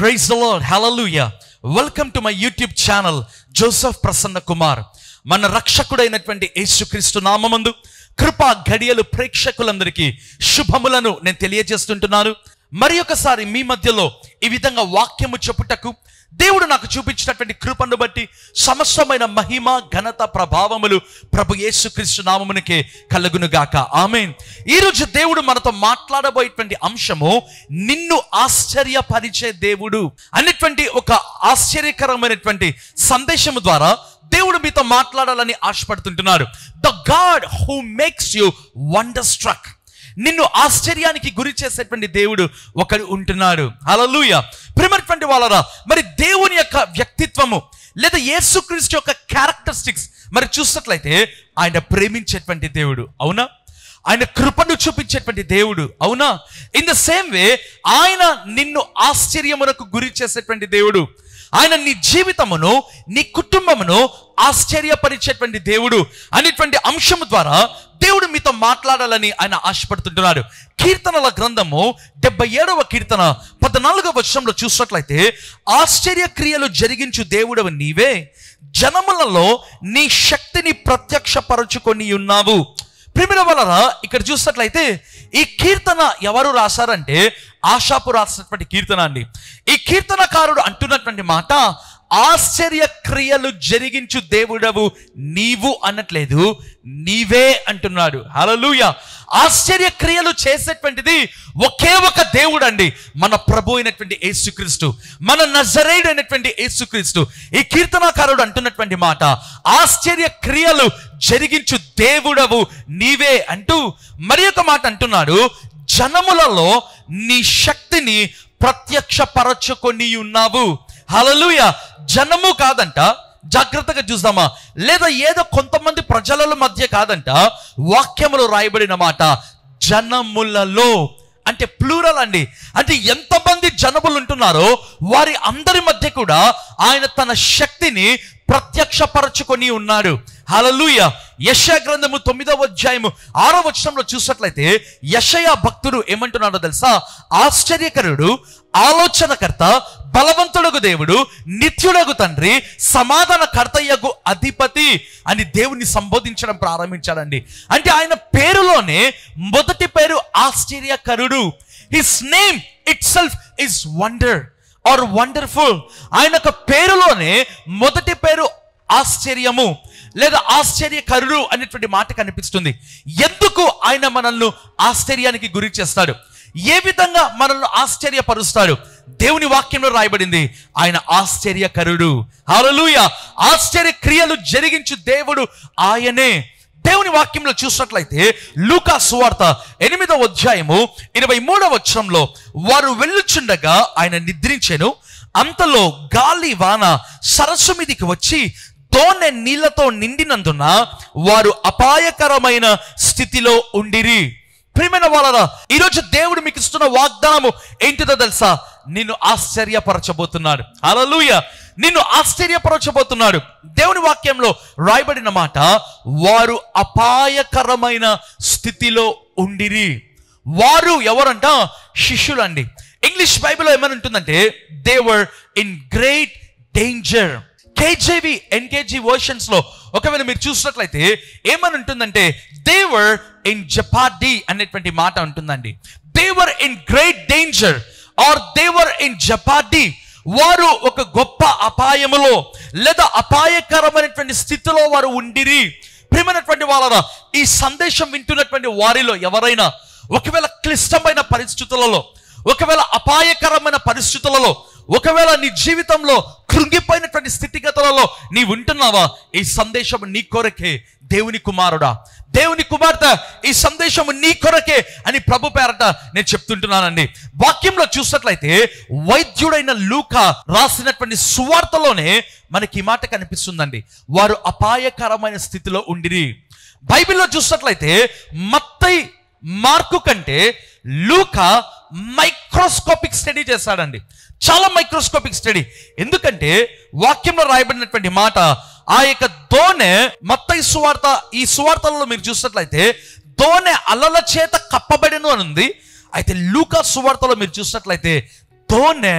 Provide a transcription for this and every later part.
praise the lord hallelujah welcome to my YouTube channel Joseph Prasanna Kumar మన రక్షకుడైనటువంటి యేసుక్రీస్తు నామమందు కృపా గడియలు ప్రేక్షకులందరికీ శుభములను నేను తెలియజేస్తుంటున్నాను మరి ఒకసారి మీ మధ్యలో ఈ విధంగా వాక్యము చెప్పుటకు దేవుడు నాకు చూపించినటువంటి కృపను బట్టి సమస్తమైన మహిమ ఘనత ప్రభావములు ప్రభు యేసుక్రీస్తు నామమునికే కలుగునుగాక ఆమెన్ ఈరోజు దేవుడు మనతో మాట్లాడబోయేటువంటి అంశము నిన్ను ఆశ్చర్యపరిచే దేవుడు అనేటువంటి ఒక ఆశ్చర్యకరమైనటువంటి సందేశము ద్వారా దేవుడు మీతో మాట్లాడాలని ఆశపడుతుంటున్నాడు the god who makes you wonderstruck నిన్ను ఆశ్చర్యానికి గురి చేసేటువంటి దేవుడు ఒకడు ఉంటున్నాడు హల్లెలూయా ప్రిమటువంటి వాళ్ళరా మరి దేవుని యొక్క వ్యక్తిత్వము లేదా యేసుక్రీస్తు యొక్క క్యారెక్టరిస్టిక్స్ మరి చూసినట్లయితే ఆయన ప్రేమించేటువంటి దేవుడు అవునా ఆయన కృపను చూపించేటువంటి దేవుడు అవునా ఇన్ ద సేమ్ వే ఆయన నిన్ను ఆశ్చర్యమునకు గురి చేసేటువంటి దేవుడు ఆయన నీ జీవితమును నీ కుటుంబమును ఆశ్చర్యపరిచేటువంటి దేవుడు అనేటువంటి అంశము ద్వారా దేవుడు మీతో మాట్లాడాలని ఆయన ఆశపడుతుంటున్నాడు కీర్తనల గ్రంథము డెబ్బై ఏడవ కీర్తన పద్నాలుగవ వర్షంలో చూసినట్లయితే ఆశ్చర్య క్రియలు జరిగించు దేవుడవు నీవే జనములలో నీ శక్తిని ప్రత్యక్షపరచుకొని ఉన్నావు ప్రిమిర వలన ఇక్కడ చూసినట్లయితే ఈ కీర్తన ఎవరు రాశారంటే ఆశాపు రాసినటువంటి కీర్తన అండి ఈ కీర్తనకారుడు అంటున్నటువంటి మాట ఆశ్చర్య క్రియలు జరిగించు దేవుడవు నీవు అనట్లేదు నీవే అంటున్నాడు హలలుయ ఆశ్చర్య క్రియలు చేసేటువంటిది ఒకే ఒక దేవుడు అండి మన ప్రభు అయినటువంటి యేసుక్రీస్తు మన నజరేయుడు అయినటువంటి యేసుక్రీస్తు ఈ కీర్తనాకారుడు అంటున్నటువంటి మాట ఆశ్చర్య క్రియలు జరిగించు దేవుడవు నీవే అంటూ మరి ఒక మాట అంటున్నాడు జనములలో నీ శక్తిని ప్రత్యక్షపరచుకొని ఉన్నావు హలలుయ జనము కాదంట జాగ్రత్తగా చూద్దామా లేదా ఏదో కొంతమంది ప్రజల మధ్య కాదంట వాక్యములో రాయబడిన మాట జనములలో అంటే ప్లూరల్ అండి అంటే ఎంతమంది జనములు ఉంటున్నారో వారి అందరి మధ్య కూడా ఆయన తన శక్తిని ప్రత్యక్షపరచుకొని ఉన్నాడు హలలుయ యశ గ్రంథము తొమ్మిదవ అధ్యాయము ఆరో వచనంలో చూసినట్లయితే యశయ భక్తుడు ఏమంటున్నాడో తెలుసా ఆశ్చర్యకరుడు ఆలోచనకర్త బలవంతుడగు దేవుడు నిత్యుడగు తండ్రి సమాధాన కర్తయ్యగు అధిపతి అని దేవుని సంబోధించడం ప్రారంభించాడండి అంటే ఆయన పేరులోనే మొదటి పేరు ఆశ్చర్యకరుడు his name itself is wonder or wonderful ఆయన యొక్క పేరులోనే మొదటి పేరు ఆశ్చర్యము లేదా ఆశ్చర్యకరుడు అనేటువంటి మాట కనిపిస్తుంది ఎందుకు ఆయన మనల్ని ఆశ్చర్యానికి గురి చేస్తాడు ఏ విధంగా మనల్ని ఆశ్చర్యపరుస్తాడు దేవుని వాక్యంలో రాయబడింది ఆయన ఆశ్చర్యకరుడు హల్లెలూయా ఆశ్చర్య క్రియలు జరిగించు దేవుడు ఆయనే దేవుని వాక్యంలో చూసినట్లయితే లూకా సువార్త ఎనిమిదవ అధ్యాయము ఇరవై మూడవ వచనంలో వారు వెళ్ళుచుండగా ఆయన నిద్రించెను అంతలో గాలి వాన సరస్సు మీదికి వచ్చి తోనె నీళ్లతో నిండినందున వారు అపాయకరమైన స్థితిలో ఉండిరి ప్రియమైన వాళ్ళరా ఈరోజు దేవుడు మీకు ఇస్తున్న వాగ్దానము ఏంటిదో తెలుసా నిన్ను ఆశ్చర్యపరచబోతున్నాడు అలలుయ నిన్ను ఆశ్చర్యపరచబోతున్నాడు దేవుని వాక్యంలో రాయబడిన మాట వారు అపాయకరమైన స్థితిలో ఉండిరి వారు ఎవరంట శిష్యులండి ఇంగ్లీష్ బైబిల్లో ఏమని ఉంటుందంటే there were in great danger KJV NKJV versions లో ఒకవేళ మీరు చూసినట్లయితే ఏమని ఉంటుందంటే దేవర్ ఇన్ జపాడి అనేటువంటి మాట ఉంటుందండి there were in great danger or there were in జపాడి వారు ఒక గొప్ప అపాయములో లేదా అపాయకరమైనటువంటి స్థితిలో వారు ఉండిరి ప్రియమైనటువంటి వాళ్ళ ఈ సందేశం వింటున్నటువంటి వారిలో ఎవరైనా ఒకవేళ క్లిష్టమైన పరిస్థితులలో ఒకవేళ అపాయకరమైన పరిస్థితులలో ఒకవేళ నీ జీవితంలో కృంగిపోయినటువంటి స్థితిగతులలో నీ ఉంటున్నావా ఈ సందేశం నీ కొరకే దేవుని కుమారుడా దేవుని కుమార్తె ఈ సందేశం నీ కొరకే అని ప్రభు పేరట నేను చెప్తుంటున్నానండి వాక్యంలో చూసినట్లయితే వైద్యుడైన లూక రాసినటువంటి సువార్తలోనే మనకి ఈ మాట కనిపిస్తుందండి వారు అపాయకరమైన స్థితిలో ఉండిరి బైబిల్లో చూసినట్లయితే మత్తై మార్కు కంటే లూక మైక్రోస్కోపిక్ స్టడీ చేశాడండి చాలా మైక్రోస్కోపిక్ స్టడీ ఎందుకంటే వాక్యంలో రాయబడినటువంటి మాట ఆ యొక్క దోనె మత్తయి సువార్త ఈ సువార్తలలో మీరు చూసినట్లయితే దోనె అలల చేత కప్పబడిను అని ఉంది అయితే లూకా సువార్తలో మీరు చూసినట్లయితే దోనె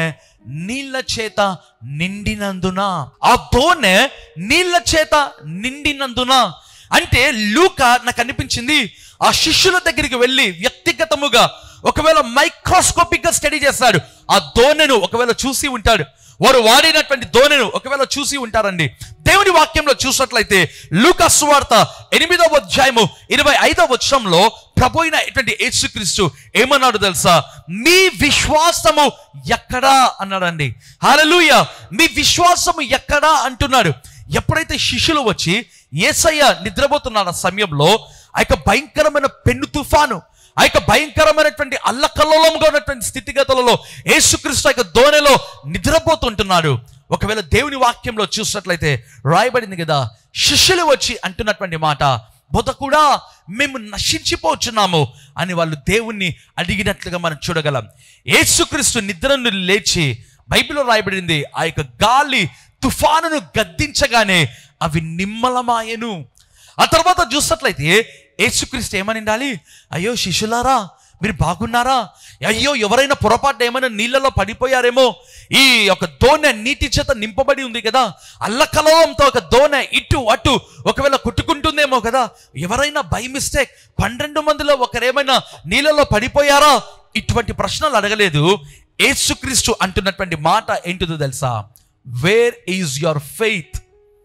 నీళ్ళ చేత నిండినందున ఆ దోణె నీళ్ళ చేత నిండినందున అంటే లూక నాకు అనిపించింది ఆ శిష్యుల దగ్గరికి వెళ్ళి వ్యక్తిగతముగా ఒకవేళ మైక్రోస్కోపిక్ గా స్టడీ చేస్తాడు ఆ దోణెను ఒకవేళ చూసి ఉంటాడు వారు వాడినటువంటి దోణెను ఒకవేళ చూసి ఉంటారండి దేవుని వాక్యంలో చూసినట్లయితే లూకా సువార్త ఎనిమిదవ అధ్యాయము ఇరవై ఐదవ వచనంలో ప్రభు అయినటువంటి యేసుక్రీస్తు ఏమన్నాడు తెలుసా మీ విశ్వాసము ఎక్కడా అన్నాడండి హల్లెలూయ మీ విశ్వాసము ఎక్కడా అంటున్నాడు ఎప్పుడైతే శిష్యులు వచ్చి ఏసయ్య నిద్రపోతున్న ఆ సమయంలో ఆ యొక్క భయంకరమైన పెన్ను తుఫాను ఆ యొక్క భయంకరమైనటువంటి అల్లకల్లోలంగా ఉన్నటువంటి స్థితిగతులలో యేసుక్రీస్తు ఆ యొక్క దోణిలో నిద్రపోతుంటున్నాడు ఒకవేళ దేవుని వాక్యంలో చూసినట్లయితే రాయబడింది కదా శిష్యులు వచ్చి అంటున్నటువంటి మాట బొద కూడా మేము నశించిపోతున్నాము అని వాళ్ళు దేవుణ్ణి అడిగినట్లుగా మనం చూడగలం యేసుక్రీస్తు నిద్రను లేచి బైబిల్లో రాయబడింది ఆ యొక్క గాలి తుఫానును గద్దించగానే అవి నిమ్మలమాయను ఆ తర్వాత చూసినట్లయితే యేసుక్రీస్తు ఏమని ఉండాలి అయ్యో శిష్యులారా మీరు బాగున్నారా అయ్యో ఎవరైనా పొరపాటు ఏమైనా నీళ్ళలో పడిపోయారేమో ఈ యొక్క దోణె నీటి చేత నింపబడి ఉంది కదా అల్లకలవంతో ఒక దోణె ఇటు అటు ఒకవేళ కుట్టుకుంటుందేమో కదా ఎవరైనా బై మిస్టేక్ పన్నెండు మందిలో ఒకరేమైనా నీళ్ళలో పడిపోయారా ఇటువంటి ప్రశ్నలు అడగలేదు యేసుక్రీస్తు అంటున్నటువంటి మాట ఏంటిదో తెలుసా వేర్ ఈజ్ యువర్ ఫెయిత్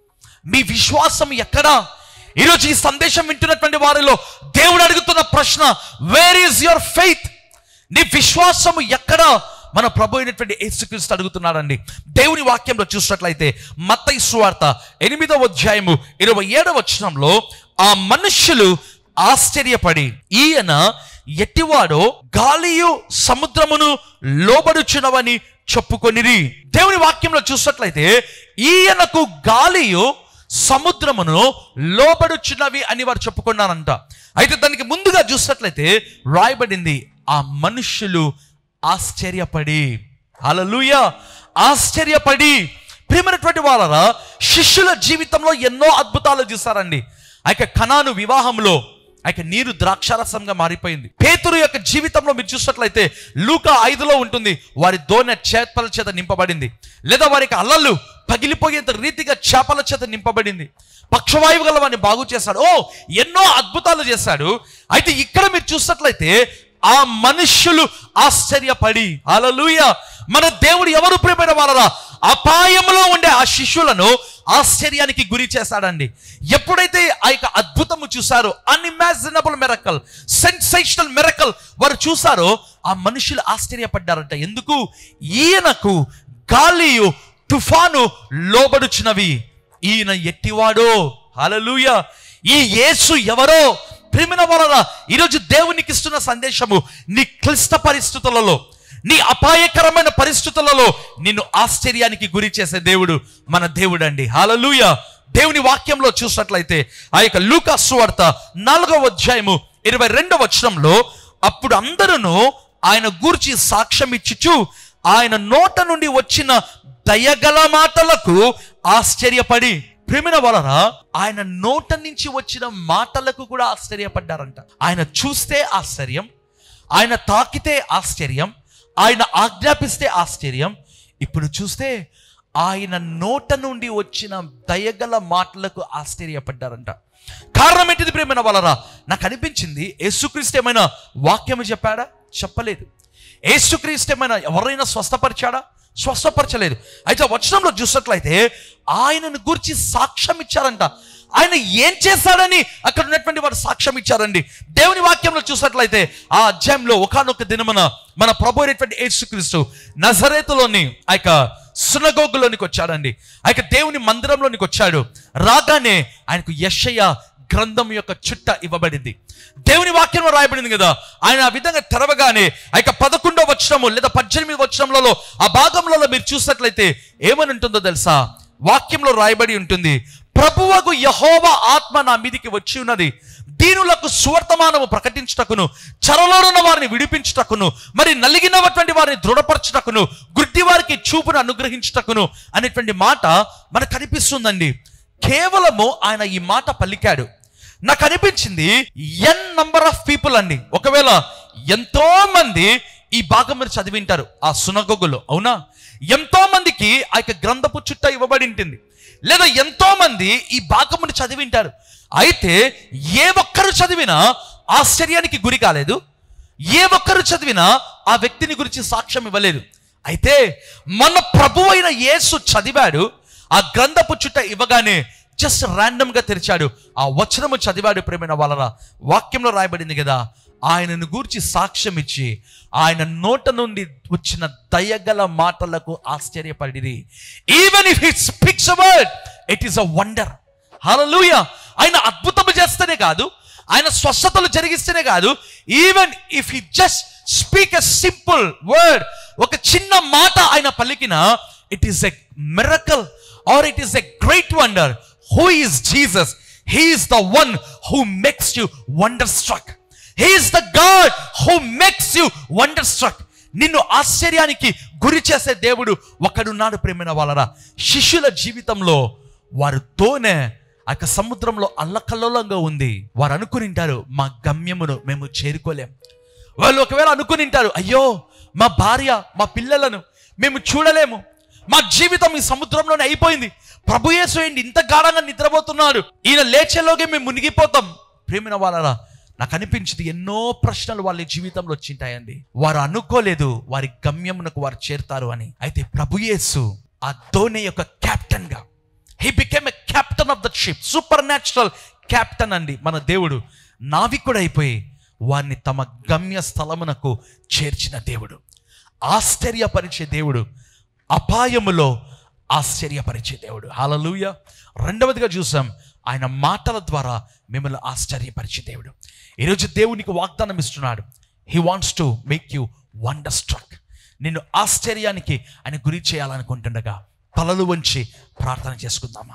మీ విశ్వాసం ఎక్కడా ఈరోజు ఈ సందేశం వింటున్నటువంటి వారిలో దేవుడు అడుగుతున్న ప్రశ్న వేర్ ఈజ్ యువర్ ఫెయిత్ నీ విశ్వాసము ఎక్కడ మన ప్రభు అయినటువంటి యేసుక్రీస్తు అడుగుతున్నాడండి దేవుని వాక్యంలో చూసినట్లయితే మత్తయి సువార్త ఎనిమిదవ అధ్యాయము ఇరవై ఏడవ వచనంలో ఆ మనుష్యులు ఆశ్చర్యపడి ఈయన ఎట్టివాడో గాలియు సముద్రమును లోబడుచున్నవని చెప్పుకొనిరి దేవుని వాక్యంలో చూసినట్లయితే ఈయనకు గాలియు సముద్రమును లోబడుచున్నవి అని వారు చెప్పుకున్నారంట అయితే దానికి ముందుగా చూసినట్లయితే రాయబడింది ఆ మనుష్యులు ఆశ్చర్యపడి హల్లెలూయ ఆశ్చర్యపడి ప్రియమైనటువంటి వాళ్ళరా శిష్యుల జీవితంలో ఎన్నో అద్భుతాలు చూస్తారండి ఆ యొక్క కణాను వివాహంలో ఆ యొక్క నీరు ద్రాక్షారసంగా మారిపోయింది పేతురు యొక్క జీవితంలో మీరు చూసినట్లయితే లూకా ఐదులో ఉంటుంది వారి దోణె చేపల చేత నింపబడింది లేదా వారికి అల్లలు పగిలిపోయేంత రీతిగా చేపల చేత నింపబడింది పక్షవాయువు గల వాడిని బాగు చేశాడు ఓ ఎన్నో అద్భుతాలు చేశాడు అయితే ఇక్కడ మీరు చూసినట్లయితే ఆ మనుష్యులు ఆశ్చర్యపడి అలలుయ మన దేవుడు ఎవరు ప్రియమైన వాళ్ళరా అపాయంలో ఉండే ఆ శిష్యులను ఆశ్చర్యానికి గురి చేశాడండి ఎప్పుడైతే ఆ యొక్క అద్భుతము చూసారో అన్ఇమాజినబుల్ మెరకల్ సెన్సేషనల్ మెరకల్ వారు చూసారో ఆ మనుషులు ఆశ్చర్యపడ్డారంట ఎందుకు ఈయనకు గాలియు తుఫాను లోబడుచున్నవి ఈయన ఎట్టివాడో హల్లెలూయ ఈ యేసు ఎవరో ప్రేమిన వలన ఈరోజు దేవునికి ఇస్తున్న సందేశము నీ క్లిష్ట పరిస్థితులలో నీ అపాయకరమైన పరిస్థితులలో నిన్ను ఆశ్చర్యానికి గురి చేసే దేవుడు మన దేవుడు అండి హాలలుయ దేవుని వాక్యంలో చూసినట్లయితే ఆ యొక్క లూకా సువార్త నాలుగవ అధ్యాయము ఇరవై రెండవ వచనంలో అప్పుడు అందరూ ఆయన గూర్చి సాక్ష్యం ఇచ్చుచు ఆయన నోట నుండి వచ్చిన దయగల మాటలకు ఆశ్చర్యపడి ప్రేమిన వలన ఆయన నోట నుంచి వచ్చిన మాటలకు కూడా ఆశ్చర్యపడ్డారంట ఆయన చూస్తే ఆశ్చర్యం ఆయన తాకితే ఆశ్చర్యం ఆయన ఆజ్ఞాపిస్తే ఆశ్చర్యం ఇప్పుడు చూస్తే ఆయన నోట నుండి వచ్చిన దయగల మాటలకు ఆశ్చర్యపడ్డారంట కారణం ఏంటిది ప్రేమైన వాళ్ళరా నాకు అనిపించింది యేసుక్రీస్తు ఏమైనా వాక్యము చెప్పాడా చెప్పలేదు యేసుక్రీస్తు ఏమైనా ఎవరైనా స్వస్థపరిచాడా స్వస్థపరచలేదు అయితే వచనంలో చూసినట్లయితే ఆయనను గురించి సాక్ష్యం ఇచ్చారంట ఆయన ఏం చేశాడని అక్కడ ఉన్నటువంటి వారు సాక్ష్యం ఇచ్చారండి దేవుని వాక్యంలో చూసినట్లయితే ఆ అధ్యాయంలో ఒకనొక దినమున మన ప్రభు అయినటువంటి యేసుక్రీస్తు నజరేతులోని ఆ యొక్క సునగోగులోనికి వచ్చాడండి ఆ యొక్క దేవుని మందిరంలోనికి వచ్చాడు రాగానే ఆయనకు యెషయా గ్రంథం యొక్క చుట్ట ఇవ్వబడింది దేవుని వాక్యంలో రాయబడింది కదా ఆయన ఆ విధంగా తెరవగానే ఆ యొక్క పదకొండవ వచనము లేదా పద్దెనిమిది వచనములలో ఆ భాగంలో మీరు చూసినట్లయితే ఏమని ఉంటుందో తెలుసా వాక్యంలో రాయబడి ఉంటుంది ప్రభువకు యహోవ ఆత్మ నా మీదికి వచ్చి ఉన్నది దీనులకు సువర్తమానము ప్రకటించుటకును చెరలోనున్న వారిని విడిపించుటకును మరి నలిగినటువంటి వారిని దృఢపరచుటకును గుడ్డి వారికి చూపును అనుగ్రహించుటకును అనేటువంటి మాట మనకు కనిపిస్తుందండి కేవలము ఆయన ఈ మాట పలికాడు నాకు అనిపించింది ఎన్ నంబర్ ఆఫ్ పీపుల్ అండి ఒకవేళ ఎంతో మంది ఈ భాగం మీరు చదివింటారు ఆ సునగొగులో అవునా ఎంతో మందికి ఆ యొక్క గ్రంథపు చుట్ట ఇవ్వబడి ఉంటుంది లేదా ఎంతో మంది ఈ భాగమును చదివింటారు అయితే ఏ ఒక్కరు చదివినా ఆశ్చర్యానికి గురి కాలేదు ఏ ఒక్కరు చదివినా ఆ వ్యక్తిని గురించి సాక్ష్యం ఇవ్వలేదు అయితే మన ప్రభు అయిన యేసు చదివాడు ఆ గ్రంథపు చుట్ట ఇవ్వగానే జస్ట్ ర్యాండమ్ గా తెరిచాడు ఆ వచనము చదివాడు ప్రేమైన వాళ్ళ వాక్యంలో రాయబడింది కదా ఆయనను గూర్చి సాక్ష్యం ఇచ్చి ఆయన నోట నుండి వచ్చిన దయగల మాటలకు ఆశ్చర్యపడిది even if he speaks word it is a wonder hallelujah ఆయన అద్భుతము చేస్తేనే కాదు ఆయన స్వస్థతలు జరిగిస్తేనే కాదు even if he just speak a simple word ఒక చిన్న మాట ఆయన పలికిన it is a miracle or it is a great wonder who is Jesus he is the one who makes you wonderstruck he is the god who makes you wonderstruck నిన్ను ఆశ్చర్యానికి గురి చేసే దేవుడు ఒకడున్నాడు ప్రేమైన వాళ్ళరా శిష్యుల జీవితంలో వారు తోనే ఆ యొక్క సముద్రంలో అల్లకల్లోలంగా ఉంది వారు అనుకునింటారు మా గమ్యమును మేము చేరుకోలేం వాళ్ళు ఒకవేళ అనుకునింటారు అయ్యో మా భార్య మా పిల్లలను మేము చూడలేము మా జీవితం ఈ సముద్రంలోనే అయిపోయింది ప్రభు యేసు ఏంటి ఇంత గాఢంగా నిద్రపోతున్నాడు ఈయన లేచేలోగే మేము మునిగిపోతాం ప్రేమిన వాళ్ళరా నాకు అనిపించింది ఎన్నో ప్రశ్నలు వాళ్ళ జీవితంలో వచ్చింటాయండి వారు అనుకోలేదు వారి గమ్యమునకు వారు చేరుతారు అని అయితే ప్రభు యేసు ఆ ధోని యొక్క కెప్టెన్ గా he became a captain of the ship supernatural captain అండి మన దేవుడు నావికుడు అయిపోయి వారిని తమ గమ్య స్థలమునకు చేర్చిన దేవుడు ఆశ్చర్యపరిచే దేవుడు అపాయములో ఆశ్చర్యపరిచే దేవుడు హాలలుయ రెండవదిగా చూసాం ఆయన మాటల ద్వారా మిమ్మల్ని ఆశ్చర్యపరిచే దేవుడు ఈరోజు దేవునికి వాగ్దానం ఇస్తున్నాడు he wants to make you wonderstruck నిన్ను ఆశ్చర్యానికి ఆయన గురి చేయాలనుకుంటుండగా తలలు వంచి ప్రార్థన చేసుకుందామా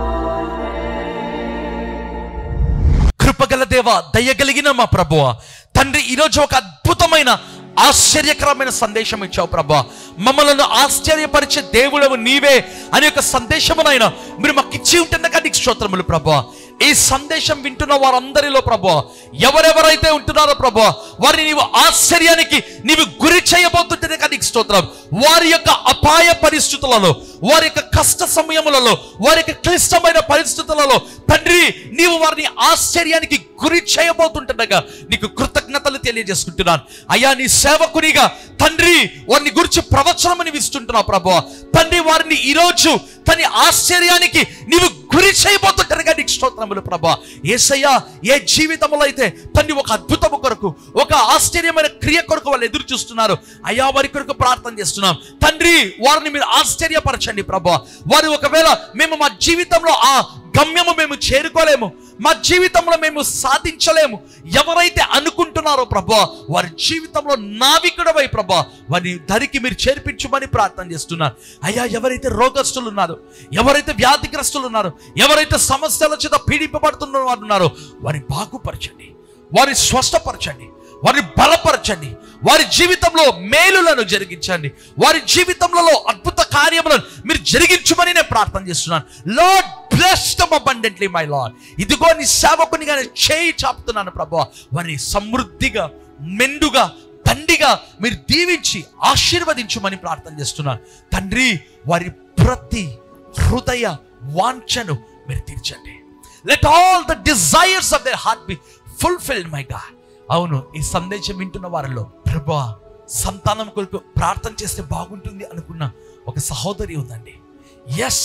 కృపగల దేవ దయగలిగిన మా ప్రభువ తండ్రి ఈరోజు ఒక అద్భుతమైన ఆశ్చర్యకరమైన సందేశం ఇచ్చావు ప్రభా మమ్మల్ని ఆశ్చర్యపరిచే దేవుడవు నీవే అనే ఒక సందేశమునైనా మీరు మాకు ఇచ్చి ఉంటుండగా నీకు స్తోత్రములు ప్రభా ఈ సందేశం వింటున్న వారందరిలో ప్రభా ఎవరెవరైతే ఉంటున్నారో ప్రభా వారిని నీవు ఆశ్చర్యానికి నీవు గురి చేయబోతుంటేనే నీకు స్తోత్రం వారి యొక్క అపాయ పరిస్థితులలో వారి యొక్క కష్ట సమయములలో వారి యొక్క క్లిష్టమైన పరిస్థితులలో తండ్రి నీవు వారిని ఆశ్చర్యానికి గురి చేయబోతుంటుండగా నీకు కృతజ్ఞతలు తెలియజేసుకుంటున్నాను అయ్యా నీ సేవకునిగా తండ్రి వారిని గురించి ప్రవచనం నీవు ఇస్తుంటున్నావు ప్రభు తండ్రి వారిని ఈరోజు తన ఆశ్చర్యానికి నీవు గురి చేయబోతుంటారుగా నీకు స్తోత్రములు ప్రభా ఏసయ్యా ఏ జీవితంలో అయితే తండ్రి ఒక అద్భుతము కొరకు ఒక ఆశ్చర్యమైన క్రియ కొరకు వాళ్ళు ఎదురు చూస్తున్నారు అయ్యా వారి కొరకు ప్రార్థన చేస్తున్నాం తండ్రి వారిని మీరు ఆశ్చర్యపరచండి ప్రభా వారు ఒకవేళ మేము మా జీవితంలో ఆ గమ్యము మేము చేరుకోలేము మా జీవితంలో మేము సాధించలేము ఎవరైతే అనుకుంటున్నారో ప్రభా వారి జీవితంలో నావికుడవై ప్రభా వారి ధరికి మీరు చేర్పించమని ప్రార్థన చేస్తున్నారు అయ్యా ఎవరైతే రోగస్తులు ఉన్నారో ఎవరైతే వ్యాధిగ్రస్తులు ఉన్నారో ఎవరైతే సమస్యల చేత పీడింపబడుతున్న వారు ఉన్నారో వారిని బాగుపరచండి వారిని స్వస్థపరచండి వారిని బలపరచండి వారి జీవితంలో మేలులను జరిగించండి వారి జీవితంలో అద్భుత కార్యములను మీరు జరిగించమని నేను ప్రార్థన చేస్తున్నాను lord bless them abundantly my lord ఇదిగో నీ సేవకునిగా నేను చేయి చాపుతున్నాను ప్రభు వారిని సమృద్ధిగా మెండుగా తండ్రిగా మీరు దీవించి ఆశీర్వదించమని ప్రార్థన చేస్తున్నాను తండ్రి వారి ప్రతి హృదయ వాంఛను మీరు తీర్చండి let all the desires of their heart be fulfilled my god అవును ఈ సందేశం వింటున్న వారిలో ప్రభా సంతానం కొరకు ప్రార్థన చేస్తే బాగుంటుంది అనుకున్న ఒక సహోదరి ఉందండి ఎస్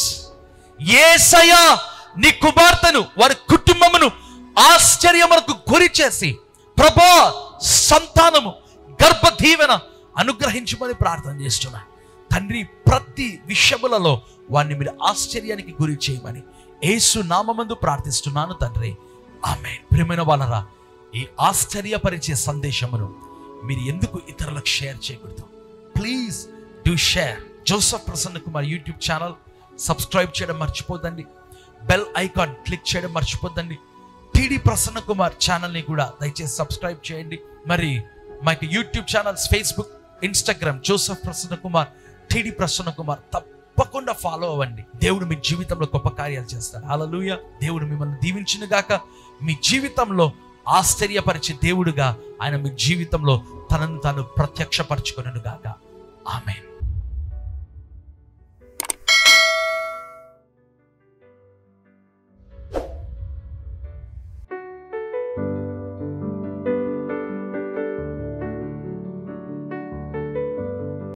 ఏసయ్యా నీ కుమార్తెను వారి కుటుంబమును ఆశ్చర్యములకు గురి చేసి ప్రభా సంతానము గర్భ దీవెన అనుగ్రహించమని ప్రార్థన చేస్తున్నా తండ్రి ప్రతి విషయములలో వారిని మీరు ఆశ్చర్యానికి గురి చేయమని యేసు నామమందు ప్రార్థిస్తున్నాను తండ్రి ఆమె ప్రియమైన వాళ్ళరా ఈ ఆశ్చర్యపరిచే సందేశమును మీరు ఎందుకు ఇతరులకు షేర్ చేయకూడదు please do share Joseph Prasanna Kumar YouTube channel subscribe చేయడం మర్చిపోదండి బెల్ ఐకాన్ క్లిక్ చేయడం మర్చిపోద్దండి టీడీ ప్రసన్న కుమార్ ఛానల్ని కూడా దయచేసి సబ్స్క్రైబ్ చేయండి మరి మా యొక్క YouTube channels Facebook Instagram Joseph Prasanna Kumar TD Prasanna Kumar తప్పకుండా ఫాలో అవ్వండి దేవుడు మీ జీవితంలో గొప్ప కార్యాలు చేస్తారు హల్లెలూయా దేవుడు మిమ్మల్ని దీవించిన గాక మీ జీవితంలో ఆశ్చర్యపరిచే దేవుడుగా ఆయన మీ జీవితంలో తనను తాను ప్రత్యక్షపరచుకొనుగాక ఆమెన్